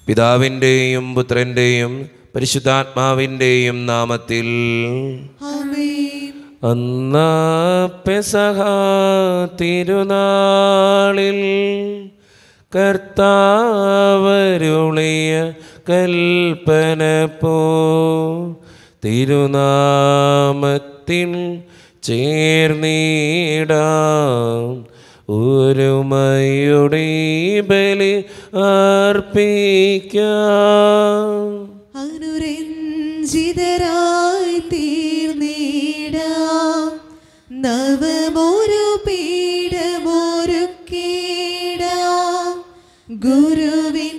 പിതാവിൻ്റെയും പുത്രൻ്റെയും പരിശുദ്ധാത്മാവിൻ്റെയും നാമത്തിൽ ആമേൻ അന്നാ പെസഹ തിരുനാളിൽ കർത്താവരുളിയ കൽപ്പന പോ തിരുനാമത്തിൽ ചേർന്നിടാം ഒരുമയുടെ ബലി അർപ്പിക്കാം അനുരഞ്ജിതരായി തീർന്നിടാം നവമൊരു പീഠമൊരുക്കിടാം ഗുരുവിൻ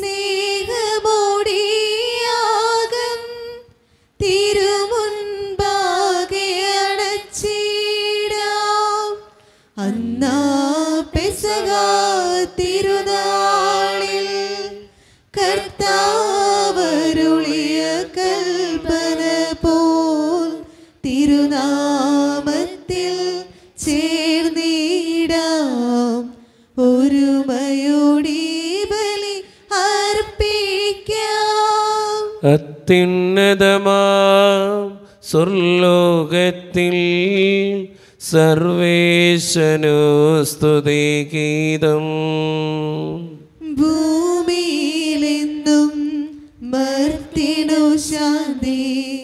സ്നേഹമോടിയാകം തിരുമുൻപാകെ അടച്ചിടാം അന്നാ പെസക തിരുനാളിൽ കർത്താവരുളിയ കൽപ്പന പോൽ തിരുനാമത്തിൽ ചേർന്നിടാം ഒരുമയോടി ബലി അർപ്പിക്കാം അത്യുന്നതമാം സ്വർലോകത്തിൽ സർവേശനു സ്തുതിഗീതം ഭൂമിയിലെന്നും മർത്തിനു ശാന്തി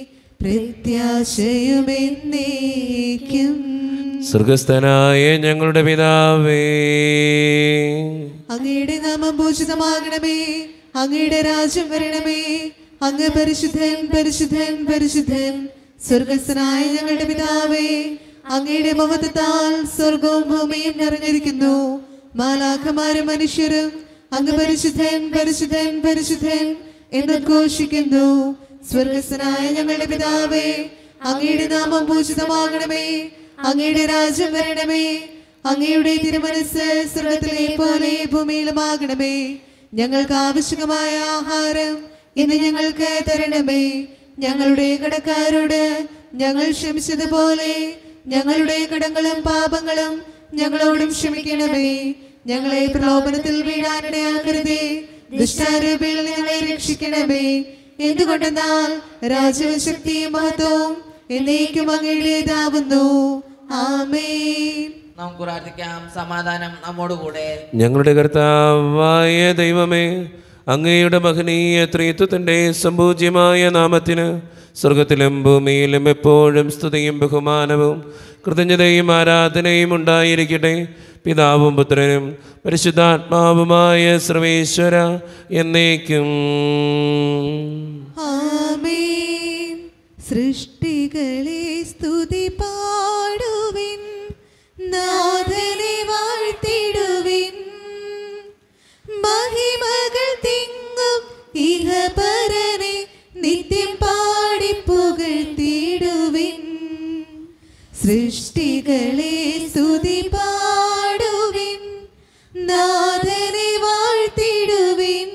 പ്രത്യാശയുമെന്നേക്കും സ്വർഗസ്ഥനായ ഞങ്ങളുടെ പിതാവേ അങ്ങയുടെ നാമം ഭൂഷിതമാകണമേ അങ്ങയുടെ രാജ്യം വരണമേ അങ്ങ് പരിശുദ്ധൻ പരിശുദ്ധൻ പരിശുദ്ധൻ സ്വർഗസ്ഥനായ ഞങ്ങളുടെ പിതാവേ അങ്ങയുടെ മഹത്വത്താൽ സ്വർഗവും ഭൂമിയും നിറഞ്ഞിരിക്കുന്നു മാലാഖമാരും മനുഷ്യരും അങ്ങ് പരിശുദ്ധൻ പരിശുദ്ധൻ പരിശുദ്ധൻ എന്ന് ഘോഷിക്കുന്നു സ്വർഗസ്ഥനായ ഞങ്ങളുടെ പിതാവേ അങ്ങയുടെ നാമം ഭൂഷിതമാകണമേ അങ്ങയുടെ രാജ്യം വരണമേ അങ്ങയുടെ തിരുമനസ് സ്വർഗത്തിലെ പോലെ ഭൂമിയിലുമാകണമേ ഞങ്ങൾക്ക് ആവശ്യമായ ആഹാരം ഇന്ന് ഞങ്ങൾക്ക് തരണമേ ഞങ്ങളുടെ കടക്കാരോട് ഞങ്ങൾ ക്ഷമിച്ചതുപോലെ ഞങ്ങളുടെ കടങ്ങളും പാപങ്ങളും ഞങ്ങളോടും ക്ഷമിക്കണമേ ഞങ്ങളെ പ്രലോഭനത്തിൽ വീഴാനിടയാക്കരുതേ ദുഷ്ടാരൂപിയിൽ ഞങ്ങളെ രക്ഷിക്കണമേ എന്തുകൊണ്ടെന്നാൽ രാജ്യവും ശക്തിയും മഹത്വവും എന്നേക്കും അങ്ങയുടേതാവുന്നു ആമേൻ നമുക്ക് പ്രാർത്ഥിക്കാം സമാധാനം നമ്മോടുകൂടെ ഞങ്ങളുടെ കർത്താവായ ദൈവമേ അങ്ങയുടെ മഹനീയ ത്രിത്വത്തിൻ്റെ സമ്പൂജ്യമായ നാമത്തിന് സ്വർഗത്തിലും ഭൂമിയിലും എപ്പോഴും സ്തുതിയും ബഹുമാനവും കൃതജ്ഞതയും ആരാധനയും ഉണ്ടായിരിക്കട്ടെ പിതാവും പുത്രനും പരിശുദ്ധാത്മാവുമായ സർവേശ്വര എന്നേക്കും ആമേൻ സൃഷ്ടികളെ സ്തുതി പാടുവിൻ നാഥനെ വാഴ്ത്തിടുവിൻ മഹിമകൾ തിങ്ങും ഇഹപരനെ നിത്യം പാടി പുകഴ്ത്തിടുവിൻ സൃഷ്ടികളെ സ്തുതി പാടുവിൻ നാഥനെ വാഴ്ത്തിടുവിൻ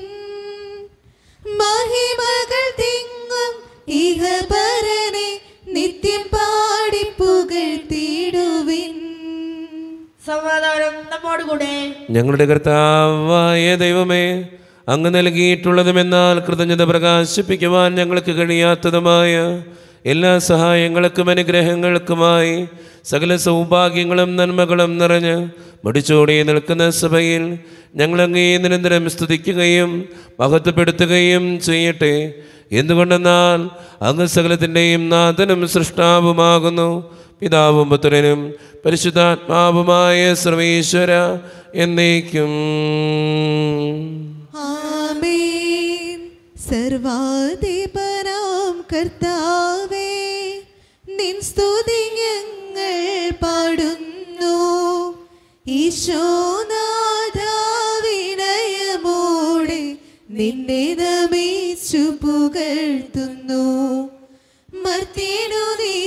മഹിമകൾ തിങ്ങും ഇഹപരനെ നിത്യം പാടി പുകഴ്ത്തിടുവിൻ സമാധാനം നമ്മോടുകൂടെ ഞങ്ങളുടെ കർത്താവായ ദൈവമേ അങ്ങ് നൽകിയിട്ടുള്ളതുമെന്നാൽ കൃതജ്ഞത പ്രകാശിപ്പിക്കുവാൻ ഞങ്ങൾക്ക് കഴിയാത്തതുമായ എല്ലാ സഹായങ്ങൾക്കും അനുഗ്രഹങ്ങൾക്കുമായി സകല സൗഭാഗ്യങ്ങളും നന്മകളും നിറഞ്ഞ് മുടിച്ചോടി നിൽക്കുന്ന സഭയിൽ ഞങ്ങളങ്ങേ നിരന്തരം സ്തുതിക്കുകയും മഹത്വപ്പെടുത്തുകയും ചെയ്യട്ടെ എന്തുകൊണ്ടെന്നാൽ അങ്ങ് സകലത്തിൻ്റെയും നാഥനും സൃഷ്ടാവുമാകുന്നു പിതാവും പുത്രനും പരിശുദ്ധാത്മാവുമായ സർവീശ്വര എന്നേക്കും ആമേൻ സർവാധിപനാം കർത്താവേ നിൻ സ്തുതി ഞങ്ങൾ പാടുന്നു ഈശോനാഥാവിനയമോടെ നിന്നെ നമിച്ചു പുകഴ്ത്തുന്നു മർത്തിനു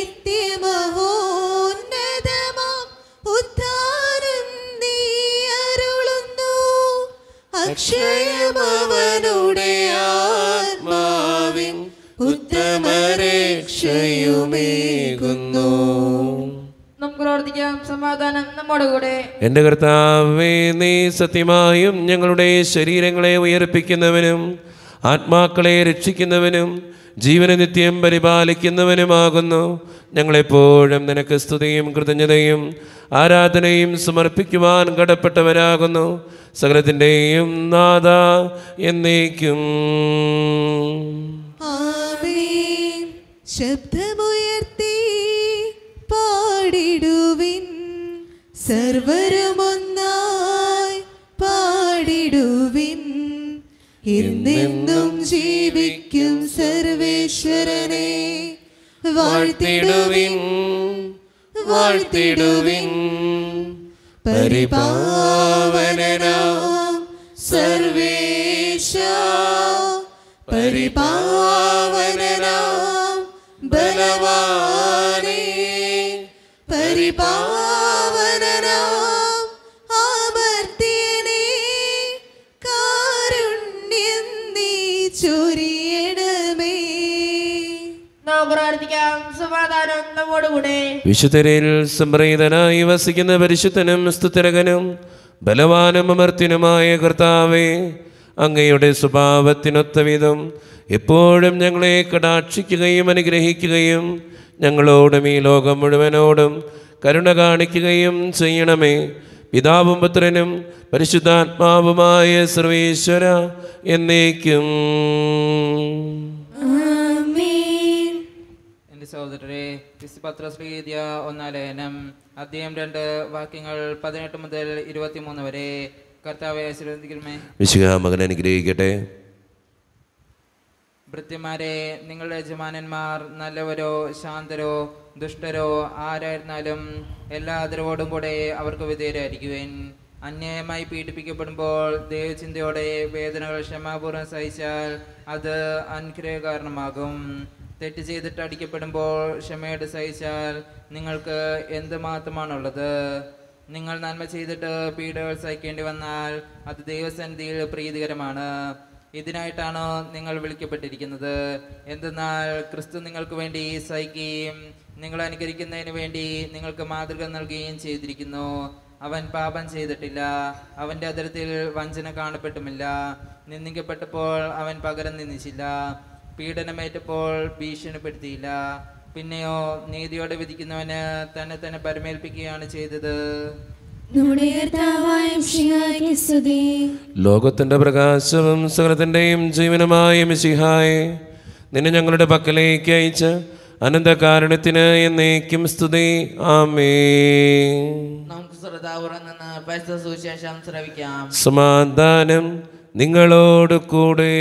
നിത്യമഹോന്നതമാം ഉദ്ധാരം നീ അരുളുന്നു അക്ഷയമവനുടെ ആത്മാവിൻ ഉത്തമരക്ഷയുമേകുന്നു നമുക്ക് പ്രാർത്ഥിക്കാം ആയിരിക്കാം സമാധാനം നമ്മോട് കൂടെ എൻ്റെ കർത്താവേ നീ സത്യമായും ഞങ്ങളുടെ ശരീരങ്ങളെ ഉയർപ്പിക്കുന്നവനും ആത്മാക്കളെ രക്ഷിക്കുന്നവനും ജീവന നിത്യം പരിപാലിക്കുന്നവനുമാകുന്നു ഞങ്ങളെപ്പോഴും നിനക്ക് സ്തുതിയും കൃതജ്ഞതയും ആരാധനയും സമർപ്പിക്കുവാൻ കടപ്പെട്ടവരാകുന്നു സകലത്തിൻ്റെയും നാഥ എന്നേക്കും ആമേൻ ശബ്ദമുയർത്തി പാടിടുവിൻ സർവരുമൊന്നായി പാടിടുവിൻ എന്നെന്നും ജീവിക്കും സർവേശ്വരനെ വാഴ്ത്തിടുവിൻ വാഴ്ത്തിടുവിൻ പരിപാവനനാം സർവേശ പരിപാവനനാം ബലവാനേ പരിപാവനനാം അമർത്യനേ കാരുണ്യം നീ ചൊരിയണമേ നമുക്ക് പ്രാർത്ഥിക്കാം സമാധാനം നമ്മോട് കൂടെ വിശുദ്ധരിൽ സംപ്രീതനായി വസിക്കുന്ന പരിശുദ്ധനും സ്തുതിരകനും ബലവാനും അമർത്തിനുമായ കർത്താവേ അങ്ങയുടെ സ്വഭാവത്തിനൊത്ത വിധം എപ്പോഴും ഞങ്ങളെ കടാക്ഷിക്കുകയും അനുഗ്രഹിക്കുകയും ഞങ്ങളോടും ഈ ലോകം മുഴുവനോടും കരുണ കാണിക്കുകയും ചെയ്യണമേ പിതാവും പുത്രനും പരിശുദ്ധാത്മാവുമായ സർവേശ്വര എന്നേക്കും ആമേൻ എൻ്റെ സഹോദരരെ ക്രിസ്തുപത്രശ്രീദ്യ ഒന്നാലേനം അധ്യായം രണ്ട് വാക്യങ്ങൾ പതിനെട്ട് മുതൽ ഇരുപത്തിമൂന്ന് വരെ കർത്താവെ ആശീർവദിക്കണമേ വിശുഖ മകൻ അനുഗ്രഹിക്കട്ടെ ഭൃത്യന്മാരെ നിങ്ങളുടെ യജമാനന്മാർ നല്ലവരോ ശാന്തരോ ദുഷ്ടരോ ആരായിരുന്നാലും എല്ലാ ആദരവോടും കൂടെ അവർക്ക് വിധേയരായിരിക്കുവേൻ അന്യായമായി പീഡിപ്പിക്കപ്പെടുമ്പോൾ ദൈവചിന്തയോടെ വേദനകൾ ക്ഷമാപൂർവ്വം സഹിച്ചാൽ അത് അനുഗ്രഹ കാരണമാകും തെറ്റ് ചെയ്തിട്ട് അടിക്കപ്പെടുമ്പോൾ ക്ഷമയോടെ സഹിച്ചാൽ നിങ്ങൾക്ക് എന്ത് മാത്രമാണുള്ളത് നിങ്ങൾ നന്മ ചെയ്തിട്ട് പീഡകൾ സഹിക്കേണ്ടി വന്നാൽ അത് ദൈവസന്നിധിയിൽ പ്രീതികരമാണ് ഇതിനായിട്ടാണോ നിങ്ങൾ വിളിക്കപ്പെട്ടിരിക്കുന്നത് എന്തെന്നാൽ ക്രിസ്തു നിങ്ങൾക്ക് വേണ്ടി സഹിക്കുകയും നിങ്ങൾ അനുകരിക്കുന്നതിന് വേണ്ടി നിങ്ങൾക്ക് മാതൃക നൽകുകയും ചെയ്തിരിക്കുന്നു അവൻ പാപം ചെയ്തിട്ടില്ല അവൻ്റെ അതിരത്തിൽ വഞ്ചന കാണപ്പെട്ടുമില്ല നിന്ദിക്കപ്പെട്ടപ്പോൾ അവൻ പകരം നിന്ദിച്ചില്ല പീഡനമേറ്റപ്പോൾ ഭീഷണിപ്പെടുത്തിയില്ല പിന്നെയോ നീതിയോടെ വിധിക്കുന്നവന് തന്നെ തന്നെ പരമേൽപ്പിക്കുകയാണ് ചെയ്തത് നമ്മുടെ കർത്താവായ മിശിഹായ്ക്ക് സ്തുതി ലോകത്തിന്റെ പ്രകാശവും സകലത്തിൻ്റെയും ജീവനുമായ മിശിഹായെ നിന്നെ ഞങ്ങളുടെ പക്കലേക്ക് അയച്ച അനന്തകാരണത്തിന് എന്നേക്കും സ്തുതി ആമേ നമുക്ക് ശ്രദ്ധാപുറം നിന്ന് പരിശുദ്ധ സുവിശേഷം ശ്രവിക്കാം സമാധാനം നിങ്ങളോട് കൂടെ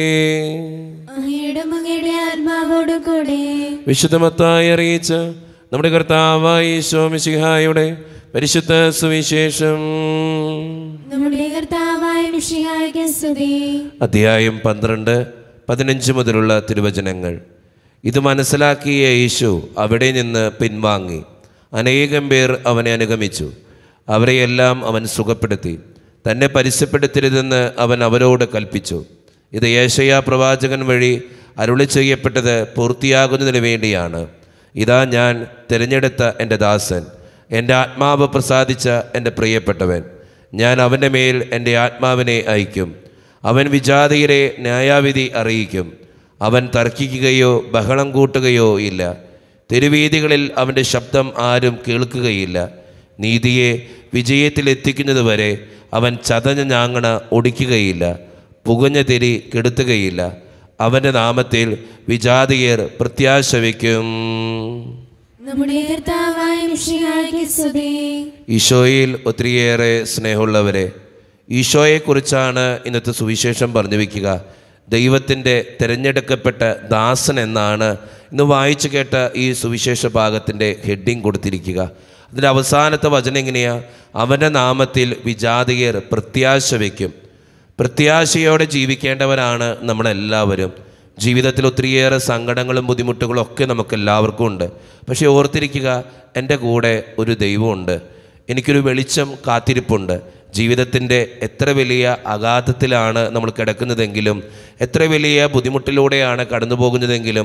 അങ്ങയുടെ മകയുടെ ആത്മാവോട് കൂടെ വിശുദ്ധമത്തായി അറിയിച്ച നമ്മുടെ കർത്താവായ ഈശോ മിശിഹായുടെ പരിശുദ്ധ സുവിശേഷം നമ്മുടെ കർത്താവായ മിശിഹായ്ക്ക് സ്തുതി അധ്യായം പന്ത്രണ്ട് പതിനഞ്ച് മുതലുള്ള തിരുവചനങ്ങൾ ഇത് മനസ്സിലാക്കിയ യേശു അവിടെ നിന്ന് പിൻവാങ്ങി അനേകം പേർ അവനെ അനുഗമിച്ചു അവരെയെല്ലാം അവൻ സുഖപ്പെടുത്തി തന്നെ പരസ്യപ്പെടുത്തരുതെന്ന് അവൻ അവരോട് കൽപ്പിച്ചു ഇത് ഏഷയാ പ്രവാചകൻ വഴി അരുളി ചെയ്യപ്പെട്ടത് പൂർത്തിയാകുന്നതിന് വേണ്ടിയാണ് ഇതാ ഞാൻ തിരഞ്ഞെടുത്ത എൻ്റെ ദാസൻ എൻ്റെ ആത്മാവ് പ്രസാദിച്ച എൻ്റെ പ്രിയപ്പെട്ടവൻ ഞാൻ അവൻ്റെ മേൽ എൻ്റെ ആത്മാവിനെ അയക്കും അവൻ വിജാതിയരെ ന്യായാവിധി അറിയിക്കും അവൻ തർക്കിക്കുകയോ ബഹളം കൂട്ടുകയോ ഇല്ല തെരുവീതികളിൽ അവൻ്റെ ശബ്ദം ആരും കേൾക്കുകയില്ല നീതിയെ വിജയത്തിലെത്തിക്കുന്നതുവരെ അവൻ ചതഞ്ഞ ഞാങ്ങണ ഒടിക്കുകയില്ല പുകഞ്ഞ തിരി കെടുത്തുകയില്ല അവൻ്റെ നാമത്തിൽ വിജാതിയർ പ്രത്യാശ വയ്ക്കും നമ്മുടെ കർത്താവായ മിശിഹായ്ക്ക് സ്തുതി ഈശോയിൽ ഒത്തിരിയേറെ സ്നേഹമുള്ളവരെ ഈശോയെക്കുറിച്ചാണ് ഇന്നത്തെ സുവിശേഷം പറഞ്ഞു വയ്ക്കുക ദൈവത്തിൻ്റെ തിരഞ്ഞെടുക്കപ്പെട്ട ദാസൻ എന്നാണ് ഇന്ന് വായിച്ചു കേട്ട ഈ സുവിശേഷ ഭാഗത്തിൻ്റെ ഹെഡിങ് കൊടുത്തിരിക്കുക അതിൻ്റെ അവസാനത്തെ വചനം എങ്ങനെയാ അവൻ്റെ നാമത്തിൽ വിജാതിയർ പ്രത്യാശ വയ്ക്കും പ്രത്യാശയോടെ ജീവിക്കേണ്ടവരാണ് നമ്മളെല്ലാവരും ജീവിതത്തിൽ ഒത്തിരിയേറെ സങ്കടങ്ങളും ബുദ്ധിമുട്ടുകളും ഒക്കെ നമുക്ക് എല്ലാവർക്കും ഉണ്ട് പക്ഷേ ഓർത്തിരിക്കുക എൻ്റെ കൂടെ ഒരു ദൈവമുണ്ട് എനിക്കൊരു വെളിച്ചം കാത്തിരിപ്പുണ്ട് ജീവിതത്തിൻ്റെ എത്ര വലിയ അഗാധത്തിലാണ് നമ്മൾ കിടക്കുന്നതെങ്കിലും എത്ര വലിയ ബുദ്ധിമുട്ടിലൂടെയാണ് കടന്നു പോകുന്നതെങ്കിലും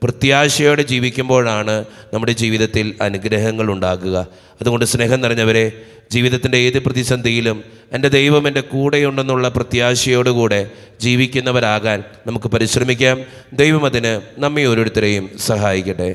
പ്രത്യാശയോടെ ജീവിക്കുമ്പോഴാണ് നമ്മുടെ ജീവിതത്തിൽ അനുഗ്രഹങ്ങൾ ഉണ്ടാകുക അതുകൊണ്ട് സ്നേഹം നിറഞ്ഞവരെ ജീവിതത്തിൻ്റെ ഏത് പ്രതിസന്ധിയിലും എൻ്റെ ദൈവം എൻ്റെ കൂടെയുണ്ടെന്നുള്ള പ്രത്യാശയോടുകൂടെ ജീവിക്കുന്നവരാകാൻ നമുക്ക് പരിശ്രമിക്കാം ദൈവം അതിന് നമ്മെ ഓരോരുത്തരെയും സഹായിക്കട്ടെ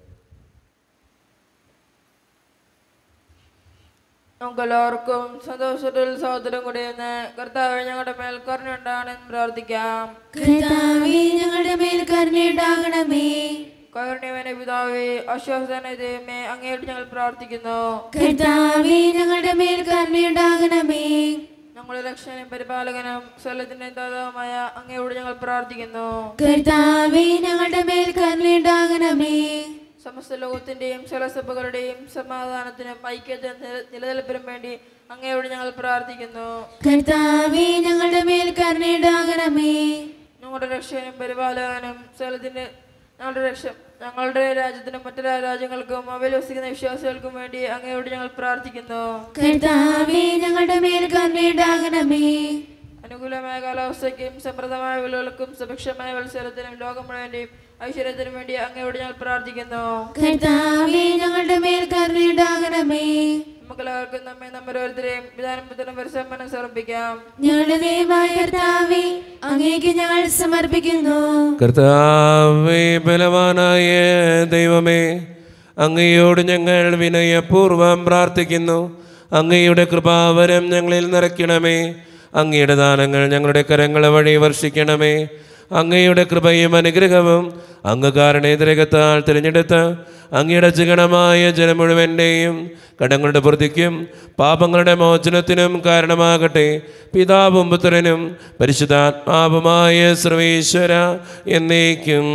നമുക്കെല്ലാവർക്കും സന്തോഷത്തിൽ സഹോദരം കൂടി എന്ന് കർത്താവ് ഞങ്ങളുടെ മേൽ കരുണയുണ്ടാകണമെന്ന് പ്രാർത്ഥിക്കാം കർത്താവേ ഞങ്ങളുടെ മേൽ കരുണയുണ്ടാകണമേ കരുണ്യവനെ പിതാവേ ആശ്വാസന ദൈവമേ അങ്ങയോട് ഞങ്ങൾ പ്രാർത്ഥിക്കുന്നു കർത്താവേ ഞങ്ങളുടെ മേൽ കരുണയുണ്ടാകണമേ ഞങ്ങളുടെ രക്ഷകനും പരിപാലകനും സ്ഥലത്തിന്റെ ദാതാവുമായ അങ്ങയോട് ഞങ്ങൾ പ്രാർത്ഥിക്കുന്നു കർത്താവേ ഞങ്ങളുടെ മേൽ കരുണയുണ്ടാകണമേ സമസ്ത ലോകത്തിന്റെയും സകലസഭകളുടെയും സമാധാനത്തിനും ഐക്യത്തിനും നില- നിലനിൽപ്പിനും വേണ്ടി അങ്ങയോട് ഞങ്ങൾ പ്രാർത്ഥിക്കുന്നു കർത്താവേ ഞങ്ങളുടെ മേൽ കരുണയുണ്ടാകണമേ ഞങ്ങളുടെ രക്ഷകനും പരിപാലകനും സ്ഥലത്തിന്റെ ഞങ്ങളുടെ രക്ഷ ഞങ്ങളുടെ രാജ്യത്തിനും മറ്റു രാജ്യങ്ങൾക്കും അവയിൽ വസിക്കുന്ന വിശ്വാസികൾക്കും വേണ്ടി അങ്ങയോട് ഞങ്ങൾ പ്രാർത്ഥിക്കുന്നു കർത്താവേ ഞങ്ങളുടെ മേൽ കരുണയുണ്ടാകണമേ അനുകൂലമായ കാലാവസ്ഥയ്ക്കും സമൃദ്ധമായ വിളകൾക്കും സുഭിക്ഷമായ മത്സരത്തിനും ലോകം മുഴുവന്റെയും ഐശ്വര്യത്തിനും വേണ്ടി അങ്ങയോട് ഞങ്ങൾ പ്രാർത്ഥിക്കുന്നു കർത്താവേ ഞങ്ങളുടെ മേൽ കരുണയുണ്ടാകണമേ നമുക്കെല്ലാവർക്കും നമ്മെ നമ്മോരോരുത്തരെയും വിധാനം പുത്രനും പരിസമ്മനം സമർപ്പിക്കാം ഞങ്ങളുടെ ദൈവമായ കർത്താവേ അങ്ങേക്ക് ഞങ്ങൾ സമർപ്പിക്കുന്നു കർത്താവേ ബലവാനായ ദൈവമേ അങ്ങയോട് ഞങ്ങൾ വിനയപൂർവം പ്രാർത്ഥിക്കുന്നു അങ്ങയുടെ കൃപാവരം ഞങ്ങളിൽ നിറയ്ക്കണമേ അങ്ങയുടെ ദാനങ്ങൾ ഞങ്ങളുടെ കരങ്ങൾ വഴി വർഷിക്കണമേ അങ്ങയുടെ കൃപയും അനുഗ്രഹവും അങ്ങ് കാരണേതരകത്താൽ തിരഞ്ഞെടുത്ത അങ്ങയുടെ ജിഗണമായ ജനം മുഴുവൻ്റെയും കടങ്ങളുടെ പ്രതിക്കും പാപങ്ങളുടെ മോചനത്തിനും കാരണമാകട്ടെ പിതാവും പുത്രനും പരിശുദ്ധാത്മാവുമായ സർവേശ്വര എന്നേക്കും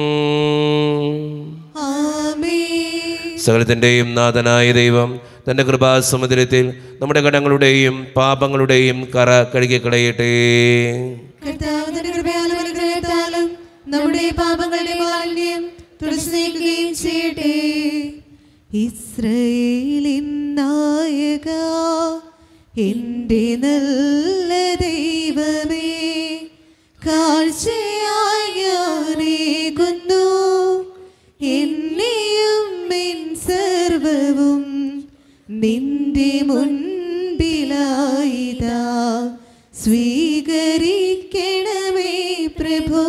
സകലത്തിൻ്റെയും നാഥനായ ദൈവം തൻ്റെ കൃപാസമുദ്രത്തിൽ നമ്മുടെ കടങ്ങളുടെയും പാപങ്ങളുടെയും കറ കഴുകിക്കളയട്ടെ കർത്താവ് തന്റെ കൃപയാലും അനുഗ്രഹത്താലും നമ്മുടെ പാപങ്ങളുടെ മാലിന്യം തുടച്ചു നീക്കുകയും ചെയ്യട്ടെ ഇസ്രയേലിൻ നായക എൻ്റെ നല്ല ദൈവമേ കാഴ്ചയായി ഞാനേകുന്നു എന്നെയും എൻ സർവവും നിന്റെ മുൻപിലായിതാ സ്വീകരിക്കണമേ പ്രഭോ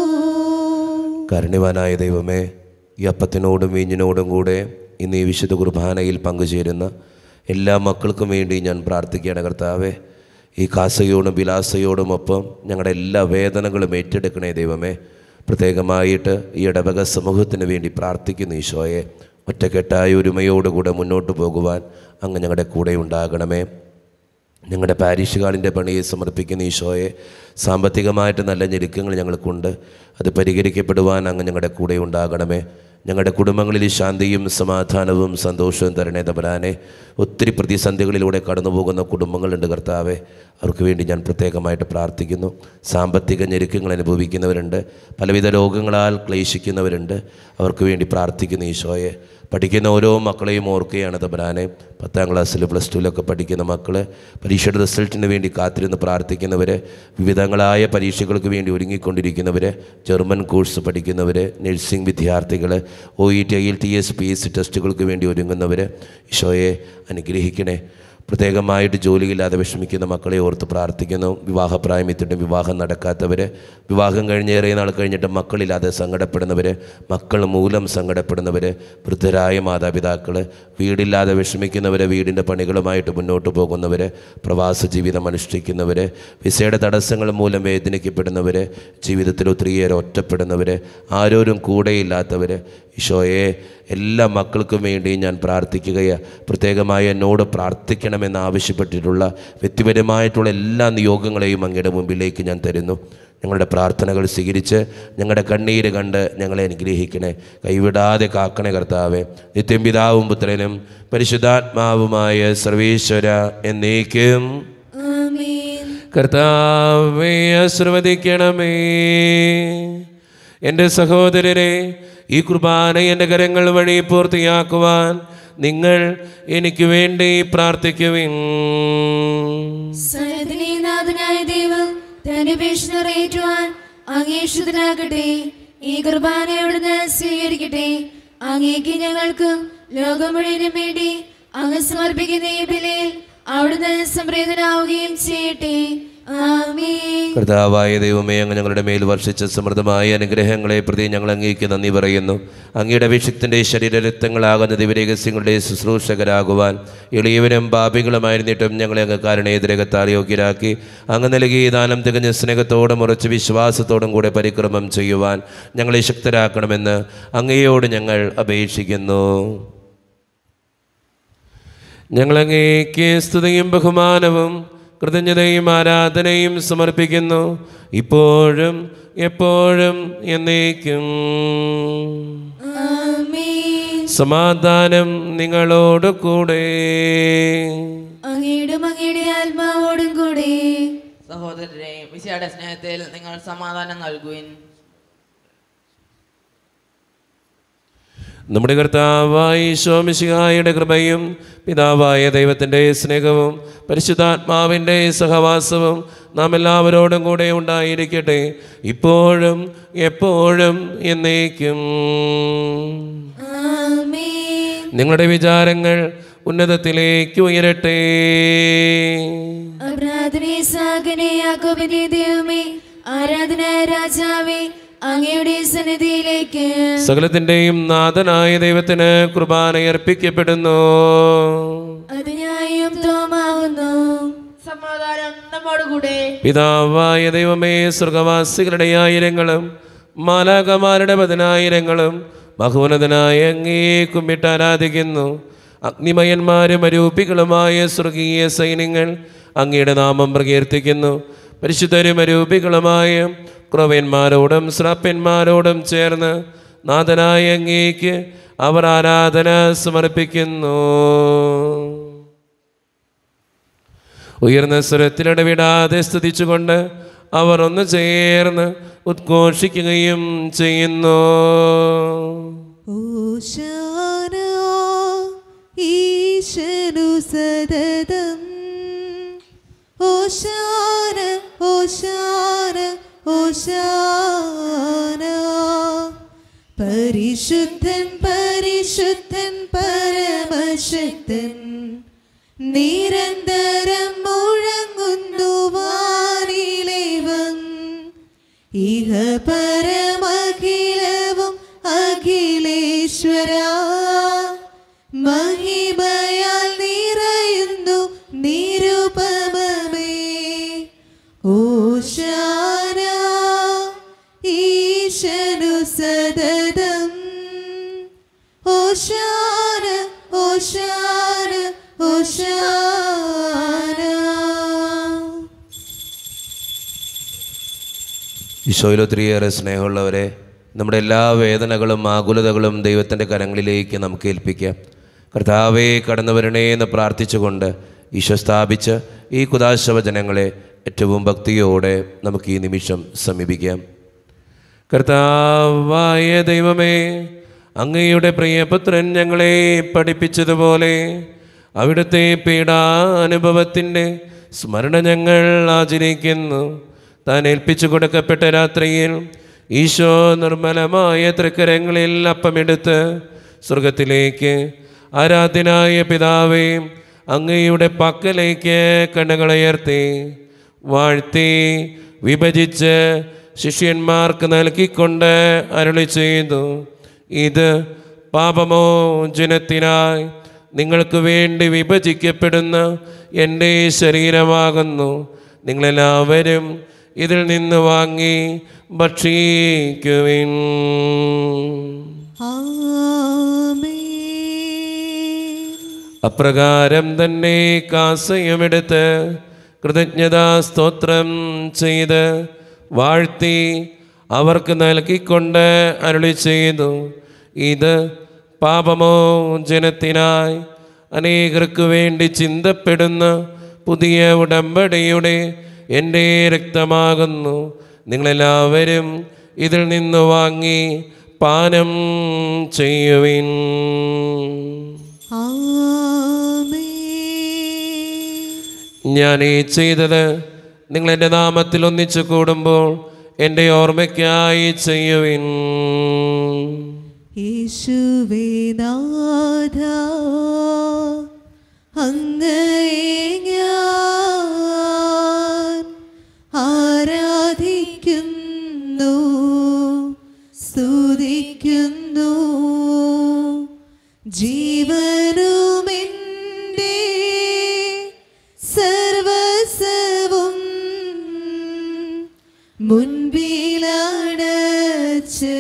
കാരുണ്യവാനായ ദൈവമേ ഈ അപ്പത്തിനോടും വീഞ്ഞിനോടും കൂടെ ഇന്ന് ഈ വിശുദ്ധ കുർബാനയിൽ പങ്കുചേരുന്ന എല്ലാ മക്കൾക്കും വേണ്ടി ഞാൻ പ്രാർത്ഥിക്കുകയാണ് കർത്താവേ ഈ കാസയോടും വിലാസയോടും ഒപ്പം ഞങ്ങളുടെ എല്ലാ വേദനകളും ഏറ്റെടുക്കണേ ദൈവമേ പ്രത്യേകമായിട്ട് ഈ ഇടവക സമൂഹത്തിന് വേണ്ടി പ്രാർത്ഥിക്കുന്നു ഈശോയെ ഒറ്റക്കെട്ടായ ഒരുമയോടുകൂടെ മുന്നോട്ട് പോകുവാൻ അങ്ങ് ഞങ്ങളുടെ കൂടെ ഉണ്ടാകണമേ ഞങ്ങളുടെ പാരീഷുകാളിൻ്റെ പണിയെ സമർപ്പിക്കുന്ന ഈശോയെ സാമ്പത്തികമായിട്ട് നല്ല ഞെരുക്കങ്ങൾ ഞങ്ങൾക്കുണ്ട് അത് പരിഹരിക്കപ്പെടുവാൻ അങ്ങ് ഞങ്ങളുടെ കൂടെ ഉണ്ടാകണമേ ഞങ്ങളുടെ കുടുംബങ്ങളിൽ ശാന്തിയും സമാധാനവും സന്തോഷവും തരണേ തമ്പരാനെ ഒത്തിരി പ്രതിസന്ധികളിലൂടെ കടന്നു പോകുന്ന കുടുംബങ്ങളുണ്ട് കർത്താവെ അവർക്ക് വേണ്ടി ഞാൻ പ്രത്യേകമായിട്ട് പ്രാർത്ഥിക്കുന്നു സാമ്പത്തിക ഞെരുക്കങ്ങൾ അനുഭവിക്കുന്നവരുണ്ട് പലവിധ രോഗങ്ങളാൽ ക്ലേശിക്കുന്നവരുണ്ട് അവർക്ക് വേണ്ടി പ്രാർത്ഥിക്കുന്നു ഈശോയെ പഠിക്കുന്ന ഓരോ മക്കളെയും ഓർക്കുകയാണ് തമ്പരാനെ പത്താം ക്ലാസ്സിൽ പ്ലസ് ടുവിലൊക്കെ പഠിക്കുന്ന മക്കൾ പരീക്ഷയുടെ റിസൾട്ടിന് വേണ്ടി കാത്തിരുന്ന് പ്രാർത്ഥിക്കുന്നവർ വിവിധങ്ങളായ പരീക്ഷകൾക്ക് വേണ്ടി ഒരുങ്ങിക്കൊണ്ടിരിക്കുന്നവർ ജർമ്മൻ കോഴ്സ് പഠിക്കുന്നവർ നഴ്സിംഗ് വിദ്യാർത്ഥികൾ O E T I L T S P S C ടെസ്റ്റുകൾക്ക് വേണ്ടി ഒരുങ്ങുന്നവർ ഈശോയെ അനുഗ്രഹിക്കണേ പ്രത്യേകമായിട്ട് ജോലിയില്ലാതെ വിഷമിക്കുന്ന മക്കളെ ഓർത്ത് പ്രാർത്ഥിക്കുന്നു വിവാഹപ്രായം എത്തിയിട്ടും വിവാഹം നടക്കാത്തവർ വിവാഹം കഴിഞ്ഞ് ഏറെ നാൾ കഴിഞ്ഞിട്ട് മക്കളില്ലാതെ സങ്കടപ്പെടുന്നവർ മക്കൾ മൂലം സങ്കടപ്പെടുന്നവർ വൃദ്ധരായ മാതാപിതാക്കൾ വീടില്ലാതെ വിഷമിക്കുന്നവർ വീടിൻ്റെ പണികളുമായിട്ട് മുന്നോട്ട് പോകുന്നവർ പ്രവാസ ജീവിതം അനുഷ്ഠിക്കുന്നവർ വിസയുടെ തടസ്സങ്ങൾ മൂലം വേദനിക്കപ്പെടുന്നവർ ജീവിതത്തിൽ ഒത്തിരിയേറെ ഒറ്റപ്പെടുന്നവർ ആരോരും കൂടെയില്ലാത്തവർ ഈശോയെ എല്ലാ മക്കൾക്കും വേണ്ടി ഞാൻ പ്രാർത്ഥിക്കുകയാണ് പ്രത്യേകമായി എന്നോട് പ്രാർത്ഥിക്കണമെന്ന് ആവശ്യപ്പെട്ടിട്ടുള്ള വ്യക്തിപരമായിട്ടുള്ള എല്ലാ നിയോഗങ്ങളെയും അങ്ങയുടെ മുമ്പിലേക്ക് ഞാൻ തരുന്നു ഞങ്ങളുടെ പ്രാർത്ഥനകൾ സ്വീകരിച്ച് ഞങ്ങളുടെ കണ്ണീര് കണ്ട് ഞങ്ങളെ അനുഗ്രഹിക്കണേ കൈവിടാതെ കാക്കണേ കർത്താവെ നിത്യം പിതാവും പുത്രനും പരിശുദ്ധാത്മാവുമായ സർവേശ്വര എന്നേക്കും ആമേൻ കർത്താവെ ആശ്രവദിക്കണമേ എൻ്റെ സഹോദരരെ ഈ കുർബാന എൻ്റെ കരങ്ങൾ വഴി പൂർത്തിയാക്കുവാൻ നിങ്ങൾ എനിക്ക് വേണ്ടി പ്രാർത്ഥിക്കുവിൻ സനത്തിലെ നാഥനായ ദൈവം തന്റെ അപേക്ഷ നിറയേറ്റുവാൻ അങ്ങേഷുതനാകട്ടെ ഈ കുർബാന അവിടുന്ന് സ്വീകരിക്കട്ടെ അങ്ങേക്ക് ഞങ്ങൾക്കും ലോകം മുഴുവനും വേണ്ടി അങ്ങ് സമർപ്പിക്കുന്ന ഈ ബലിയിൽ അവിടുന്ന് സംപ്രീതനാവുകയും ചെയ്യട്ടെ ആമേൻ കർത്താവായ ദൈവമേ അങ്ങ് ഞങ്ങളുടെ മേൽ വർഷിച്ച സമൃദ്ധമായ അനുഗ്രഹങ്ങളെ പ്രതി ഞങ്ങൾ അങ്ങേക്ക് നന്ദി പറയുന്നു അങ്ങയുടെ അഭിഷിക്തൻ്റെ ശരീരരക്തങ്ങളാകുന്ന ദിവരഹസ്യങ്ങളുടെ ശുശ്രൂഷകരാകുവാൻ എളിയവനും പാപികളുമായിരുന്നിട്ടും ഞങ്ങളെ അങ്ങ് കാരണേതരകത്താൽ യോഗ്യരാക്കി അങ്ങ് നൽകിയ ഈ ദാനം തികഞ്ഞ സ്നേഹത്തോടും ഉറച്ച വിശ്വാസത്തോടും കൂടെ പരിക്രമം ചെയ്യുവാൻ ഞങ്ങളെ ശക്തരാക്കണമെന്ന് അങ്ങയോട് ഞങ്ങൾ അപേക്ഷിക്കുന്നു ഞങ്ങളങ്ങേക്ക് സ്തുതിയും ബഹുമാനവും കൃതജ്ഞതയും ആരാധനയും സമർപ്പിക്കുന്നു ഇപ്പോഴും എപ്പോഴും എന്നേക്കും ആമേൻ സമാധാനം നിങ്ങളോട് കൂടെ അങ്ങയുടെ അങ്ങയുടെ ആത്മാവോടും കൂടെ സഹോദരരെ വിശയുടെ സ്നേഹത്തിൽ നിങ്ങൾ സമാധാനം നൽകുവിൻ നമ്മുടെ കർത്താവായ ഈശോമിശിഹായുടെ കൃപയും പിതാവായ ദൈവത്തിൻ്റെ സ്നേഹവും പരിശുദ്ധാത്മാവിൻ്റെ സഹവാസവും നാം എല്ലാവരോടും കൂടെ ഉണ്ടായിരിക്കട്ടെ ഇപ്പോഴും എപ്പോഴും എന്നേക്കും ആമേൻ നിങ്ങളുടെ വിചാരങ്ങൾ ഉന്നതത്തിലേക്ക് ഉയരട്ടെ അബ്രാധനെ സാഗനെ യാക്കോബിന്റെ ദൈവമേ ആരാധന രാജാവേ അങ്ങയുടെ സന്നിധിയിലേക്ക് സകലത്തിൻ്റെയും നാഥനായ ദൈവത്തിന് കുർബാന അർപ്പിക്കപ്പെടുന്നു അത് ന്യായം തോമാവുന്നു സമാധാനം നമ്മോടുകൂടെ പിതാവായ ദൈവമേ സ്വർഗവാസികളുടെ ആയിരങ്ങളും മാലാകമാരുടെ പതിനായിരങ്ങളും ബഹുനതനായ അങ്ങേ കുമ്പിട്ട് ആരാധിക്കുന്നു അഗ്നിമയന്മാരും അരൂപികളുമായ സ്വർഗീയ സൈന്യങ്ങൾ അങ്ങയുടെ നാമം പ്രകീർത്തിക്കുന്നു പരിശുദ്ധരും അരൂപികളുമായ ക്രവന്മാരോടും ശ്രാപ്യന്മാരോടും ചേർന്ന് നാഥനായ അങ്ങേക്ക് അവർ ആരാധന സമർപ്പിക്കുന്നു ഉയർന്ന സ്വരത്തിലിടവിടാതെ സ്തുതിച്ചുകൊണ്ട് അവർ ഒന്ന് ചേർന്ന് ഉദ്ഘോഷിക്കുകയും ചെയ്യുന്നു ഓശാന ഈശനു സതതം ഓശാന ഓശാന ഓശാന പരിശുദ്ധൻ പരിശുദ്ധൻ പരമശക്തൻ നിരന്തരം മുഴങ്ങുന്നു വാനിലേവം ഇഹ പരമഖിലവും അഖിലേശ്വര മഹിമയാൽ നിറയുന്നു നിരുപമമേ ഓശാന ഈശനു സതതം ഓശാന ഓശാന ഓശാന ഈശോയിൽ ഒത്തിരിയേറെ സ്നേഹമുള്ളവരെ നമ്മുടെ എല്ലാ വേദനകളും ആകുലതകളും ദൈവത്തിൻ്റെ കരങ്ങളിലേക്ക് നമുക്ക് ഏൽപ്പിക്കാം കർത്താവേ കടന്നു വരണേ എന്ന് പ്രാർത്ഥിച്ചുകൊണ്ട് ഈശോ സ്ഥാപിച്ച് ഈ കുദാശവചനങ്ങളെ ഏറ്റവും ഭക്തിയോടെ നമുക്ക് ഈ നിമിഷം സമീപിക്കാം കർത്താവായ ദൈവമേ അങ്ങയുടെ പ്രിയപുത്രൻ ഞങ്ങളെ പഠിപ്പിച്ചതുപോലെ അവിടുത്തെ പീഡാനുഭവത്തിൻ്റെ സ്മരണ ഞങ്ങൾ ആചരിക്കുന്നു താൻ ഏൽപ്പിച്ചു കൊടുക്കപ്പെട്ട രാത്രിയിൽ ഈശോ നിർമ്മലമായ തൃക്കരങ്ങളിൽ അപ്പമെടുത്ത് സ്വർഗത്തിലേക്ക് ആരാധ്യനായ പിതാവേ അങ്ങയുടെ പക്കലേക്ക് കണ്ണുകളുയർത്തി വാഴ്ത്തി വിഭജിച്ച് ശിഷ്യന്മാർക്ക് നൽകിക്കൊണ്ട് അരുളി ചെയ്തു ഇത് പാപമോചനത്തിനായി നിങ്ങൾക്ക് വേണ്ടി വിഭജിക്കപ്പെടുന്ന എൻ്റെ ശരീരമാകുന്നു നിങ്ങളെല്ലാവരും ഇതിൽ നിന്ന് വാങ്ങി ഭക്ഷിക്കുവിൻ ആമേൻ അപ്രകാരം തന്നെ കാസയമെടുത്ത് കൃതജ്ഞതാ സ്തോത്രം ചെയ്ത് വാഴ്ത്തി അവർക്ക് നൽകിക്കൊണ്ട് അരുളി ചെയ്തു ഇത് പാപമോചനത്തിനായി അനേകർക്ക് വേണ്ടി ചിന്തപ്പെടുന്ന പുതിയ ഉടമ്പടിയുടെ എൻ്റെ രക്തമാകുന്നു നിങ്ങളെല്ലാവരും ഇതിൽ നിന്ന് വാങ്ങി പാനം ചെയ്യുവിൻ ആമേൻ ഞാൻ ഈ ചെയ്തത് നിങ്ങൾ എൻ്റെ നാമത്തിൽ ഒന്നിച്ചു കൂടുമ്പോൾ എൻ്റെ ഓർമ്മയ്ക്കായി ചെയ്യുവിൻ യേശുവേ നാഥ അങ്ങയെ ഞാൻ ആരാധിക്കുന്നു സ്തുതിക്കുന്നു ജീവനുമെൻ്റെ സർവസവും മുൻപിലടച്ച്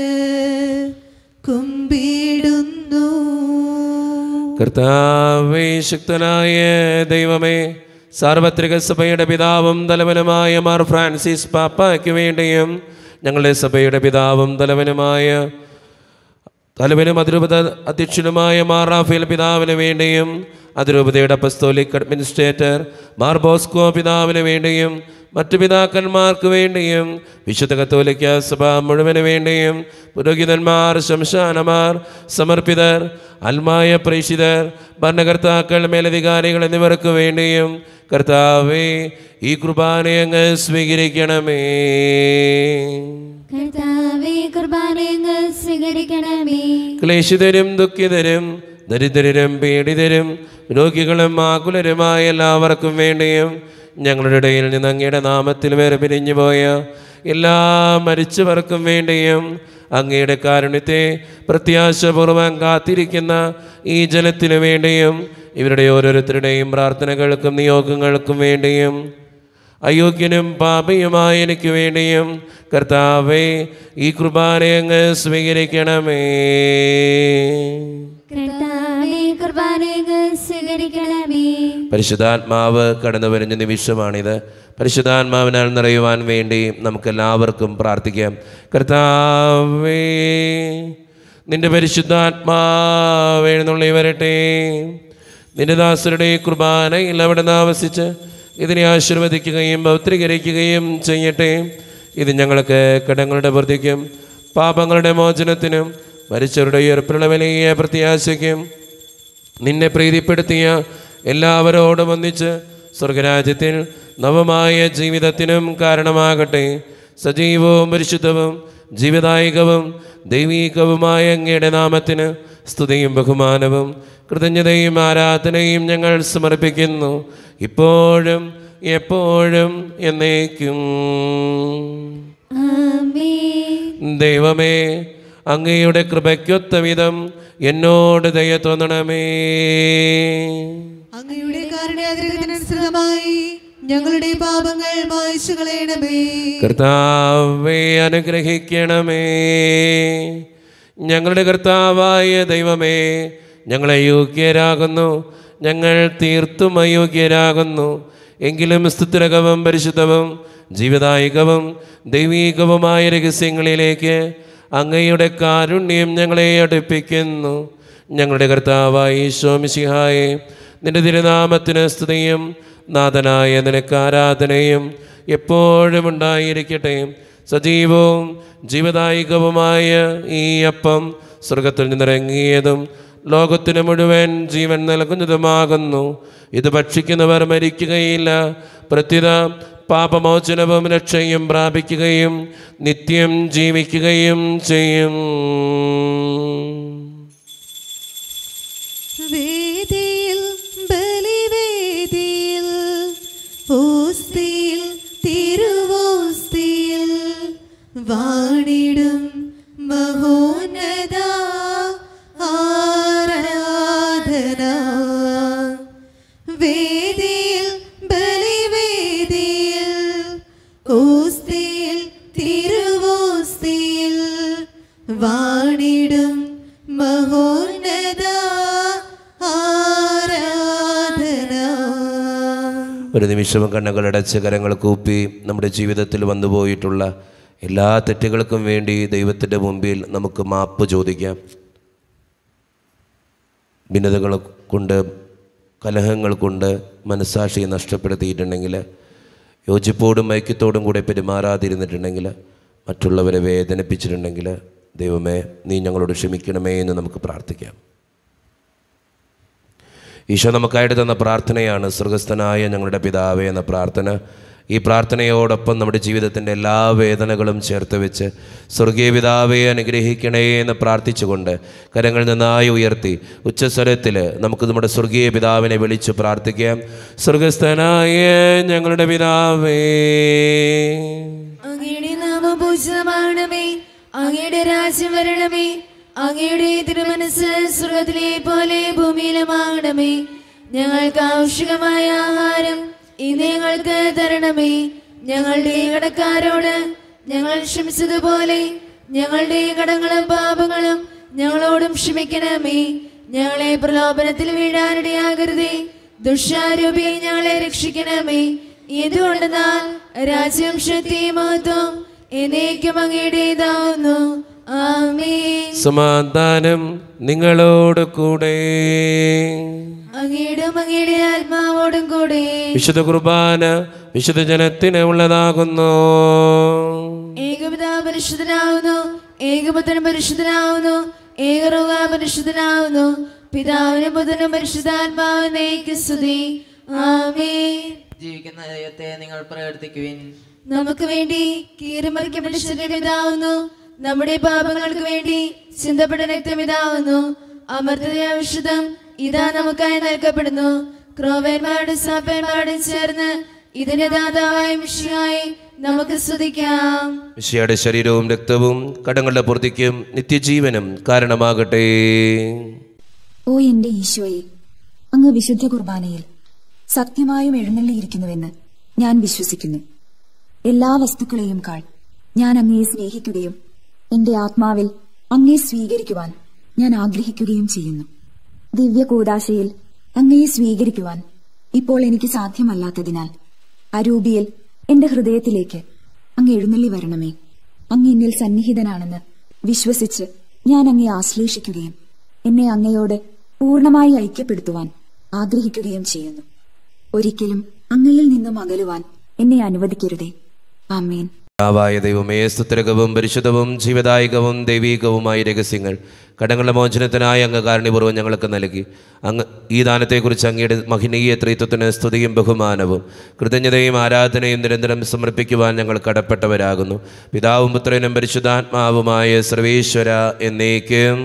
കുമ്പിടുന്നു കർത്താവേ ശക്തനായ ദൈവമേ സാർവത്രിക സഭയുടെ പിതാവും തലവനുമായ മാർ ഫ്രാൻസിസ് പാപ്പയ്ക്ക് വേണ്ടിയും ഞങ്ങളുടെ സഭയുടെ പിതാവും തലവനുമായ തലവനും അതിരൂപത അധ്യക്ഷനുമായ മാർ റാഫേൽ പിതാവിന് വേണ്ടിയും അതിരൂപതയുടെ അപ്പസ്തോലിക് അഡ്മിനിസ്ട്രേറ്റർ മാർ ബോസ്കോ പിതാവിന് വേണ്ടിയും മറ്റു പിതാക്കന്മാർക്ക് വേണ്ടിയും വിശുദ്ധ കത്തോലിക്ക സഭ മുഴുവന് വേണ്ടിയും പുരോഹിതന്മാർ ശംശാനമാർ സമർപ്പിതർ അൽമായ പ്രേഷിതർ ഭരണകർത്താക്കൾ മേലധികാരികൾ എന്നിവർക്ക് വേണ്ടിയും കർത്താവേ ഈ കുർബാനയെ അങ്ങ് സ്വീകരിക്കണമേ കർത്താവേ കുർബാനയങ്ങ് സ്വീകരിക്കണമേ ക്ലേശിതരും ദുഃഖിതരും ദരിദ്രരും പീഡിതരും രോഗികളും ആകുലരുമായ എല്ലാവർക്കും വേണ്ടിയും ഞങ്ങളുടെ ഇടയിൽ നിന്ന് അങ്ങയുടെ നാമത്തിൽ വേറെ പിരിഞ്ഞു പോയ എല്ലാ മരിച്ചവർക്കും വേണ്ടിയും അങ്ങയുടെ കാരുണ്യത്തെ പ്രത്യാശപൂർവം കാത്തിരിക്കുന്ന ഈ ജനത്തിനു വേണ്ടിയും ഇവരുടെ ഓരോരുത്തരുടെയും പ്രാർത്ഥനകൾക്കും നിയോഗങ്ങൾക്കും വേണ്ടിയും അയോഗ്യനും പാപിയുമായ എനിക്ക് വേണ്ടിയും കർത്താവേ ഈ കുർബാനയങ്ങ് സ്വീകരിക്കണമേ കർത്താവേ കുർബാനയങ്ങ് സ്വീകരിക്കണമേ പരിശുദ്ധാത്മാവ് കടന്നു വരുന്ന നിമിഷമാണിത് പരിശുദ്ധാത്മാവിനാൽ നിറയുവാൻ വേണ്ടി നമുക്കെല്ലാവർക്കും പ്രാർത്ഥിക്കാം കർത്താവേ നിന്റെ പരിശുദ്ധാത്മാവ് എഴുന്നള്ളി വരട്ടെ നിന്റെ ദാസരുടെ ഈ കുർബാനയിൽ അവിടെ ആവസിച്ച് ഇതിനെ ആശീർവദിക്കുകയും പൗത്രീകരിക്കുകയും ചെയ്യട്ടെ ഇത് ഞങ്ങൾക്ക് കടങ്ങളുടെ വൃദ്ധിക്കും പാപങ്ങളുടെ മോചനത്തിനും മരിച്ചവരുടെ ഉയർപ്പിലുള്ള വലിയ പ്രത്യാശയ്ക്കും നിന്നെ പ്രീതിപ്പെടുത്തിയ എല്ലാവരോടും ഒന്നിച്ച് സ്വർഗരാജ്യത്തിൽ നവമായ ജീവിതത്തിനും കാരണമാകട്ടെ സജീവവും പരിശുദ്ധവും ജീവദായകവും ദൈവീകവുമായ അങ്ങയുടെ നാമത്തിന് സ്തുതിയും ബഹുമാനവും കൃതജ്ഞതയും ആരാധനയും ഞങ്ങൾ സമർപ്പിക്കുന്നു ഇപ്പോഴും എപ്പോഴും എന്നേക്കും ആമേൻ ദൈവമേ അങ്ങയുടെ കൃപയ്ക്കൊത്ത വിധം എന്നോട് ദയ തോന്നണമേ അങ്ങയുടെ കാരുണ്യാഗ്രഹത്തിനനുസൃതമായി ഞങ്ങളുടെ പാപങ്ങൾ മായ്ച്ചു കളയണമേ കർത്താവെ അനുഗ്രഹിക്കണമേ ഞങ്ങളുടെ കർത്താവായ ദൈവമേ ഞങ്ങൾ അയോഗ്യരാകുന്നു ഞങ്ങൾ തീർത്തും അയോഗ്യരാകുന്നു എങ്കിലും സ്തുതിരകവും പരിശുദ്ധവും ജീവദായകവും ദൈവീകവുമായ രഹസ്യങ്ങളിലേക്ക് അങ്ങയുടെ കാരുണ്യം ഞങ്ങളെ അടുപ്പിക്കുന്നു ഞങ്ങളുടെ കർത്താവായ ഈശോമിശിഹായെ നിന്റെ തിരുനാമത്തിന് സ്തുതിയും നാഥനായ നിനക്ക് ആരാധനയും എപ്പോഴും ഉണ്ടായിരിക്കട്ടെ സജീവവും ജീവദായികവുമായ ഈ അപ്പം സ്വർഗത്തിൽ നിന്നിറങ്ങിയതും ലോകത്തിന് മുഴുവൻ ജീവൻ നൽകുന്നതുമാകുന്നു ഇത് ഭക്ഷിക്കുന്നവർ മരിക്കുകയില്ല പ്രത്യുത പാപമോചനവും രക്ഷയും പ്രാപിക്കുകയും നിത്യം ജീവിക്കുകയും ചെയ്യും വേദിയിൽ ബലിവേദിയിൽ ഓസ്തിയിൽ തിരുവോസ്തിയിൽ വാണിടും മഹോന്നത ആരാധന വേദിയിൽ ബലിവേദിയിൽ ഓസ്തിയിൽ തിരുവോസ്തിയിൽ വാണിടും മഹോന്നത ആരാധന ഒരു നിമിഷവും കണ്ണുകളടച്ച് കരങ്ങൾ കൂപ്പി നമ്മുടെ ജീവിതത്തിൽ വന്നുപോയിട്ടുള്ള എല്ലാ തെറ്റുകൾക്കും വേണ്ടി ദൈവത്തിൻ്റെ മുമ്പിൽ നമുക്ക് മാപ്പ് ചോദിക്കാം ഭിന്നതകൾ കൊണ്ട് കലഹങ്ങൾ കൊണ്ട് മനസാക്ഷിയെ നഷ്ടപ്പെടുത്തിയിട്ടുണ്ടെങ്കിൽ യോജിപ്പോടും ഐക്യത്തോടും കൂടെ പെരുമാറാതിരുന്നിട്ടുണ്ടെങ്കിൽ മറ്റുള്ളവരെ വേദനിപ്പിച്ചിട്ടുണ്ടെങ്കിൽ ദൈവമേ നീ ഞങ്ങളോട് ക്ഷമിക്കണമേ എന്ന് നമുക്ക് പ്രാർത്ഥിക്കാം ഈശോ നമുക്കായിട്ട് തന്ന പ്രാർത്ഥനയാണ് സ്വർഗസ്ഥനായ ഞങ്ങളുടെ പിതാവേ എന്ന പ്രാർത്ഥന ഈ പ്രാർത്ഥനയോടൊപ്പം നമ്മുടെ ജീവിതത്തിൻ്റെ എല്ലാ വേദനകളും ചേർത്ത് വെച്ച് സ്വർഗീയ പിതാവെ അനുഗ്രഹിക്കണേ എന്ന് പ്രാർത്ഥിച്ചുകൊണ്ട് കരങ്ങൾ നന്നായി ഉയർത്തി ഉച്ചസ്വരത്തിൽ നമുക്ക് നമ്മുടെ സ്വർഗീയ പിതാവിനെ വിളിച്ച് പ്രാർത്ഥിക്കാം സ്വർഗസ്ഥനായ ഞങ്ങളുടെ പിതാവേ അങ്ങയുടെ നാമം പൂജിതമാണമേ അങ്ങയുടെ രാജ്യം വരണമേ അങ്ങയുടെ തിരുമനസ് സ്വർഗത്തിലെ പോലെ ഭൂമിയിലുമാകണമേ ഞങ്ങൾക്ക് ആവശ്യമായ ആഹാരം ഇന്ന് ഞങ്ങൾക്ക് തരണമേ ഞങ്ങളുടെ കടക്കാരോട് ഞങ്ങൾ ക്ഷമിച്ചതുപോലെ ഞങ്ങളുടെ കടങ്ങളും പാപങ്ങളും ഞങ്ങളോടും ക്ഷമിക്കണമേ ഞങ്ങളെ പ്രലോഭനത്തിൽ വീഴാനിടയാകരുതേ ദുഷ്ടാരൂപിയെ ഞങ്ങളെ രക്ഷിക്കണമേ എന്തുകൊണ്ടെന്നാൽ രാജ്യം ശക്തി മഹത്വം എന്നേക്കും അങ്ങയുടേതാവുന്നു ആമേ സമാധാനം നിങ്ങളോട് കൂടെ അങ്ങയുടെ അങ്ങയുടെ ആത്മാവോടും കൂടെ വിശുദ്ധ കുർബാന വിശുദ്ധ ജനത്തിന് ഉള്ളതാകുന്നു ഏകപിതാ പരിശുദ്ധനാവുന്നു ഏകപുത്രൻ പരിശുദ്ധനാവുന്നു ഏകറുക പരിശുദ്ധനാവുന്നു പിതാവിനും പുത്രനും പരിശുദ്ധാത്മാവിനേക്ക് സ്തുതി ആമേ ജീവിക്കുന്ന ദൈവത്തെ നിങ്ങൾ പ്രവർത്തിക്കുവിൻ നമുക്ക് വേണ്ടി കീറിമറിക്കപ്പെട്ട ശരീരമിതാവുന്നു നമ്മുടെ പാപങ്ങൾക്ക് വേണ്ടി ചിന്തപ്പെട്ട രക്തമിതാവുന്നു അമർത്തതയ ഔഷധം ഇതാ നമുക്കായി നൽകപ്പെടുന്നു ക്രോവന്മാരുടെ സാപ്പന്മാരുടെ ചേർന്ന് ഇതിന്റെ ദാതാവായ മിഷിയായി നമുക്ക് സ്തുതിക്കാം മിശിയുടെ ശരീരവും രക്തവും കടങ്ങളുടെ പൂർത്തിക്കും നിത്യജീവനും കാരണമാകട്ടെ ഓ എന്റെ ഈശോയെ അങ്ങ് വിശുദ്ധ കുർബാനയിൽ സത്യമായും എഴുന്നള്ളിയിരിക്കുന്നുവെന്ന് ഞാൻ വിശ്വസിക്കുന്നു എല്ലാ വസ്തുക്കളെയും കാൾ ഞാൻ അങ്ങയെ സ്നേഹിക്കുകയും എന്റെ ആത്മാവിൽ അങ്ങയെ സ്വീകരിക്കുവാൻ ഞാൻ ആഗ്രഹിക്കുകയും ചെയ്യുന്നു ദിവ്യ കൂടാശയിൽ അങ്ങയെ സ്വീകരിക്കുവാൻ ഇപ്പോൾ എനിക്ക് സാധ്യമല്ലാത്തതിനാൽ അരൂപിയിൽ എന്റെ ഹൃദയത്തിലേക്ക് അങ്ങ് എഴുന്നള്ളി വരണമേ അങ്ങ് എന്നിൽ സന്നിഹിതനാണെന്ന് വിശ്വസിച്ച് ഞാൻ അങ്ങയെ ആശ്ലേഷിക്കുകയും എന്നെ അങ്ങയോട് പൂർണ്ണമായി ഐക്യപ്പെടുത്തുവാൻ ആഗ്രഹിക്കുകയും ചെയ്യുന്നു ഒരിക്കലും അങ്ങയിൽ നിന്നും അകലുവാൻ എന്നെ അനുവദിക്കരുതേ ആമേൻ പിതാവായ ദൈവമേ സ്തുത്രകവും പരിശുദ്ധവും ജീവദായകവും ദൈവീകവുമായ രഹസ്യങ്ങൾ കടങ്ങളുടെ മോചനത്തിനായി അങ്ങ് കാരുണ്യപൂർവ്വം ഞങ്ങൾക്ക് നൽകി അങ്ങ് ഈ ദാനത്തെക്കുറിച്ച് അങ്ങയുടെ മഹിനീയ ത്രിത്വത്തിന് സ്തുതിയും ബഹുമാനവും കൃതജ്ഞതയും ആരാധനയും നിരന്തരം സമർപ്പിക്കുവാൻ ഞങ്ങൾ കടപ്പെട്ടവരാകുന്നു പിതാവും പുത്രനും പരിശുദ്ധാത്മാവുമായ സർവേശ്വര എന്നേക്കും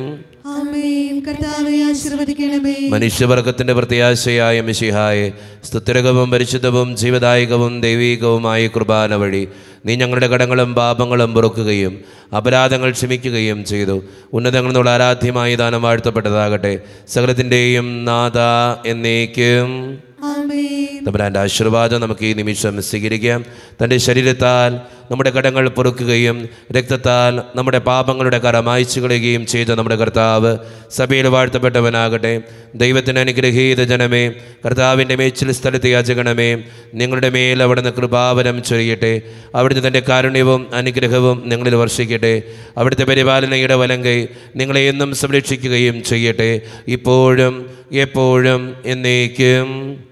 ആമേൻ കർത്താവെ ആശീർവദിക്കണമേ മനുഷ്യവർഗത്തിന്റെ പ്രത്യാശയായ മിശിഹായെ സ്തുതിരകവും പരിശുദ്ധവും ജീവദായകവും ദൈവീകവുമായ കുർബാന വഴി നീ ഞങ്ങളുടെ കടങ്ങളും പാപങ്ങളും പൊറുക്കുകയും അപരാധങ്ങൾ ക്ഷമിക്കുകയും ചെയ്തു ഉന്നതങ്ങളിൽ നിന്നുള്ള ആരാധ്യമായി ദാനം വാഴ്ത്തപ്പെട്ടതാകട്ടെ സകലത്തിൻ്റെയും നാഥ എന്നേക്കും ആമേൻ തമ്പുരാൻ്റെ ആശീർവാദം നമുക്ക് ഈ നിമിഷം സ്വീകരിക്കാം തൻ്റെ ശരീരത്താൽ നമ്മുടെ കടങ്ങൾ പൊറുക്കുകയും രക്തത്താൽ നമ്മുടെ പാപങ്ങളുടെ കറ മായ്ച്ചു കളയുകയും ചെയ്ത നമ്മുടെ കർത്താവ് സഭയിൽ വാഴ്ത്തപ്പെട്ടവനാകട്ടെ ദൈവത്തിന് അനുഗ്രഹീത ജനമേ കർത്താവിൻ്റെ മേച്ചിൽ സ്ഥലത്ത് യാചകണമേ നിങ്ങളുടെ മേൽ അവിടുന്ന് കൃപാവനം ചൊരിയട്ടെ അവിടുന്ന് തൻ്റെ കാരുണ്യവും അനുഗ്രഹവും നിങ്ങളിൽ വർഷിക്കട്ടെ അവിടുത്തെ പരിപാലനയുടെ വലങ്കൈ നിങ്ങളെ എന്നും സംരക്ഷിക്കുകയും ചെയ്യട്ടെ ഇപ്പോഴും എപ്പോഴും എന്നേക്കും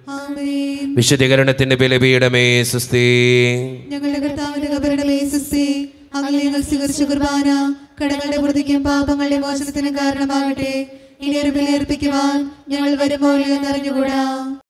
ആമേൻ വിശുദ്ധീകരണത്തിന്റെ ബലപീഠമേ സുസ്ഥി ഞങ്ങളുടെ കർത്താവിന്റെ കബരുടെ സുസ്തി അങ്ങനെ ഞങ്ങൾ സ്വീകരിച്ച കുർബാന കടങ്ങളുടെ പ്രതിക്കും പാപങ്ങളുടെ മോചനത്തിനും കാരണമാകട്ടെ ഇനി ഒരു ബലിയർപ്പിക്കുവാൻ ഞങ്ങൾ വരുമോ എന്നറിഞ്ഞുകൂടാ